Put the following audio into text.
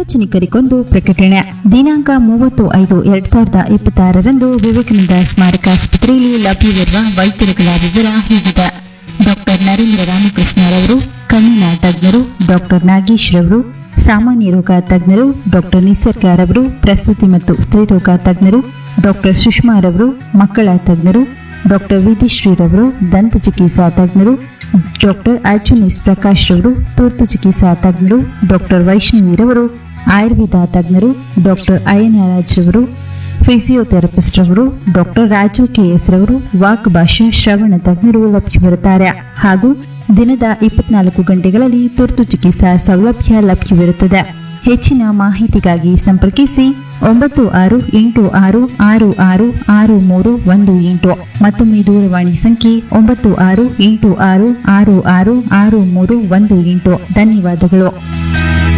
ಸಾರ್ವಜನಿಕರಿಗೊಂದು ಪ್ರಕಟಣೆ ದಿನಾಂಕ ಮೂವತ್ತು ಐದು ಎರಡ್ ಸಾವಿರದ ಇಪ್ಪತ್ತಾರರಂದು ವಿವೇಕಾನಂದ ಸ್ಮಾರಕ ಆಸ್ಪತ್ರೆಯಲ್ಲಿ ಲಭ್ಯವಿರುವ ವೈದ್ಯರುಗಳ ವಿವರ ಹೀಗಿದೆ ಡಾಕ್ಟರ್ ನರೇಂದ್ರ ರಾಮಕೃಷ್ಣರವರು ಕಣ್ಣಿನ ತಜ್ಞರು ಡಾಕ್ಟರ್ ನಾಗೇಶ್ ರವರು ಸಾಮಾನ್ಯ ರೋಗ ತಜ್ಞರು ಡಾಕ್ಟರ್ ನಿಸರ್ಗಾರವರು ಪ್ರಸೂತಿ ಮತ್ತು ಸ್ತ್ರೀರೋಗ ತಜ್ಞರು ಡಾಕ್ಟರ್ ಸುಷ್ಮಾರವರು ಮಕ್ಕಳ ತಜ್ಞರು ಡಾಕ್ಟರ್ ವಿಧಿಶ್ರೀರವರು ದಂತ ಚಿಕಿತ್ಸಾ ತಜ್ಞರು ಡಾಕ್ಟರ್ ಅರ್ಜುನಿಸ್ ಪ್ರಕಾಶ್ ರವರು ತುರ್ತು ಚಿಕಿತ್ಸಾ ತಜ್ಞರು ಡಾಕ್ಟರ್ ವೈಷ್ಣವಿರವರು ಆಯುರ್ವೇದ ತಜ್ಞರು ಡಾಕ್ಟರ್ ಅಯ್ಯನಾರಾಜ್ ರವರು ಫಿಸಿಯೋಥೆರಪಿಸ್ಟ್ ರವರು ಡಾಕ್ಟರ್ ರಾಜು ಕೆಎಸ್ ರವರು ವಾಕ್ ಭಾಷಾ ಶ್ರವಣ ತಜ್ಞರು ಲಭ್ಯವಿರುತ್ತಾರೆ ಹಾಗೂ ದಿನದ ಇಪ್ಪತ್ನಾಲ್ಕು ಗಂಟೆಗಳಲ್ಲಿ ತುರ್ತು ಚಿಕಿತ್ಸಾ ಸೌಲಭ್ಯ ಲಭ್ಯವಿರುತ್ತದೆ ಹೆಚ್ಚಿನ ಮಾಹಿತಿಗಾಗಿ ಸಂಪರ್ಕಿಸಿ ಒಂಬತ್ತು ಆರು ಎಂಟು ಆರು ಆರು ಆರು ಆರು ಮೂರು ಒಂದು ಎಂಟು ಮತ್ತೊಮ್ಮೆ ದೂರವಾಣಿ ಸಂಖ್ಯೆ ಒಂಬತ್ತು ಆರು ಎಂಟು ಆರು ಆರು ಆರು ಆರು ಮೂರು ಒಂದು ಎಂಟು ಧನ್ಯವಾದಗಳು